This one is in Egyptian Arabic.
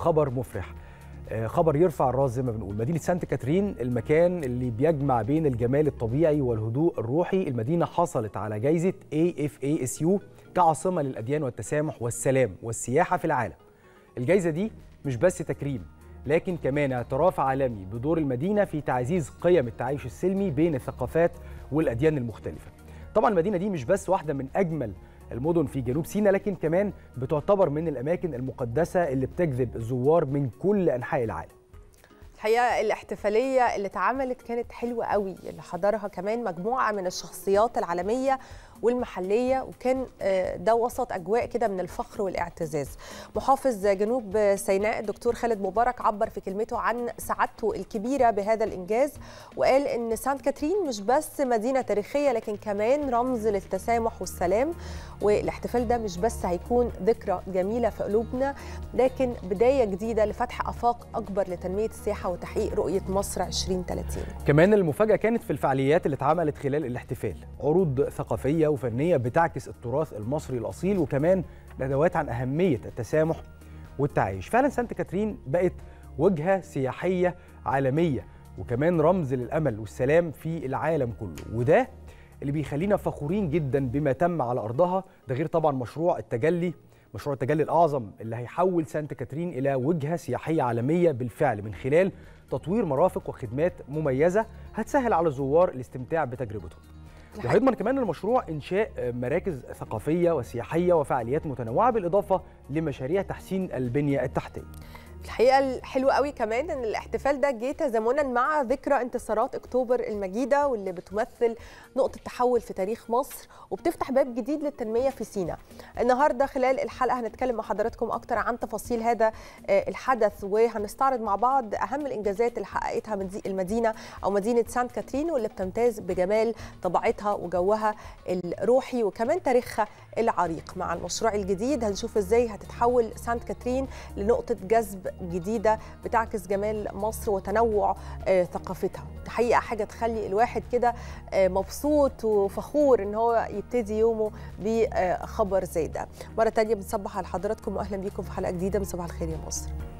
خبر مفرح آه، خبر يرفع الراس زي ما بنقول مدينه سانت كاترين المكان اللي بيجمع بين الجمال الطبيعي والهدوء الروحي المدينه حصلت على جائزه AFASU كعاصمه للاديان والتسامح والسلام والسياحه في العالم الجائزه دي مش بس تكريم لكن كمان اعتراف عالمي بدور المدينه في تعزيز قيم التعايش السلمي بين الثقافات والاديان المختلفه طبعا المدينه دي مش بس واحده من اجمل المدن في جنوب سيناء لكن كمان بتعتبر من الاماكن المقدسه اللي بتجذب الزوار من كل انحاء العالم الحقيقه الاحتفاليه اللي اتعملت كانت حلوه قوي اللي حضرها كمان مجموعه من الشخصيات العالميه والمحليه وكان آه، ده وسط اجواء كده من الفخر والاعتزاز محافظ جنوب سيناء الدكتور خالد مبارك عبر في كلمته عن سعادته الكبيره بهذا الانجاز وقال ان سانت كاترين مش بس مدينه تاريخيه لكن كمان رمز للتسامح والسلام والاحتفال ده مش بس هيكون ذكرى جميله في قلوبنا لكن بدايه جديده لفتح افاق اكبر لتنميه السياحه وتحقيق رؤيه مصر 2030 كمان المفاجاه كانت في الفعاليات اللي اتعملت خلال الاحتفال عروض ثقافيه وفنيه بتعكس التراث المصري الاصيل وكمان ندوات عن اهميه التسامح والتعايش فعلا سانت كاترين بقت وجهه سياحيه عالميه وكمان رمز للامل والسلام في العالم كله وده اللي بيخلينا فخورين جدا بما تم على ارضها ده غير طبعا مشروع التجلي مشروع التجلي الاعظم اللي هيحول سانت كاترين الى وجهه سياحيه عالميه بالفعل من خلال تطوير مرافق وخدمات مميزه هتسهل على الزوار الاستمتاع بتجربتهم وهيضمن كمان المشروع انشاء مراكز ثقافيه وسياحيه وفعاليات متنوعه بالاضافه لمشاريع تحسين البنيه التحتيه الحقيقه الحلو قوي كمان ان الاحتفال ده جه تزامنا مع ذكرى انتصارات اكتوبر المجيده واللي بتمثل نقطه تحول في تاريخ مصر وبتفتح باب جديد للتنميه في سيناء. النهارده خلال الحلقه هنتكلم مع حضراتكم اكتر عن تفاصيل هذا آه، الحدث وهنستعرض مع بعض اهم الانجازات اللي حققتها مدي- المدينه او مدينه سانت كاترين واللي بتمتاز بجمال طبيعتها وجوها الروحي وكمان تاريخها العريق. مع المشروع الجديد هنشوف ازاي هتتحول سانت كاترين لنقطه جذب جديده بتعكس جمال مصر وتنوع آه، ثقافتها حقيقه حاجه تخلي الواحد كده آه، مبسوط وفخور ان هو يبتدي يومه بخبر زي ده مره تانية بنصبح على حضراتكم واهلا بيكم في حلقه جديده من صباح الخير يا مصر